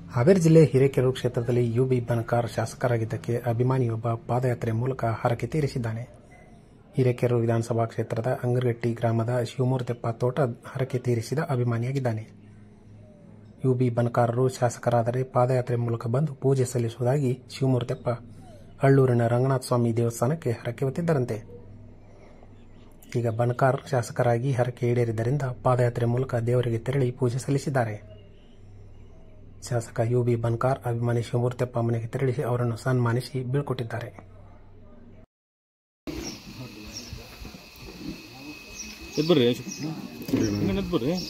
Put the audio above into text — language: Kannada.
ಹಾವೇರಿ ಜಿಲ್ಲೆ ಹಿರೇಕೆರೂರು ಕ್ಷೇತ್ರದಲ್ಲಿ ಯುಬಿ ಬಣಕಾರ್ ಶಾಸಕರಾಗಿದ್ದಕ್ಕೆ ಅಭಿಮಾನಿಯೊಬ್ಬ ಪಾದಯಾತ್ರೆ ಮೂಲಕ ಹರಕೆ ತೀರಿಸಿದ್ದಾನೆ ಹಿರೇಕೆರೂರು ವಿಧಾನಸಭಾ ಕ್ಷೇತ್ರದ ಅಂಗರಗಟ್ಟಿ ಗ್ರಾಮದ ಶಿವಮೂರ್ತಿಪ್ಪ ತೋಟ ಹರಕೆ ತೀರಿಸಿದ ಅಭಿಮಾನಿಯಾಗಿದ್ದಾನೆ ಯುಬಿ ಬಣಕಾರರು ಶಾಸಕರಾದರೆ ಪಾದಯಾತ್ರೆ ಮೂಲಕ ಬಂದು ಪೂಜೆ ಸಲ್ಲಿಸುವುದಾಗಿ ಶಿವಮೂರ್ತಿಪ್ಪ ಹಳ್ಳೂರಿನ ರಂಗನಾಥ ಸ್ವಾಮಿ ದೇವಸ್ಥಾನಕ್ಕೆ ಹರಕೆ ಹೊತ್ತಿದ್ದರಂತೆ ಈಗ ಬಣಕಾರ್ ಶಾಸಕರಾಗಿ ಹರಕೆ ಈಡೇರಿದ್ದರಿಂದ ಪಾದಯಾತ್ರೆ ಮೂಲಕ ದೇವರಿಗೆ ತೆರಳಿ ಪೂಜೆ ಸಲ್ಲಿಸಿದ್ದಾರೆ ಶಾಸಕ ಯುಬಿ ಬನ್ಕಾರ್ ಅಭಿಮಾನಿ ಶಿವಮೂರ್ತಿಯಪ್ಪ ಮನೆಗೆ ತೆರಳಿ ಅವರನ್ನು ಸನ್ಮಾನಿಸಿ ಬೀಳ್ಕೊಟ್ಟಿದ್ದಾರೆ ಎದ್ ಬರ್ರಿ ಹಿಂಗೆ ಎದ್ ಬರ್ರಿ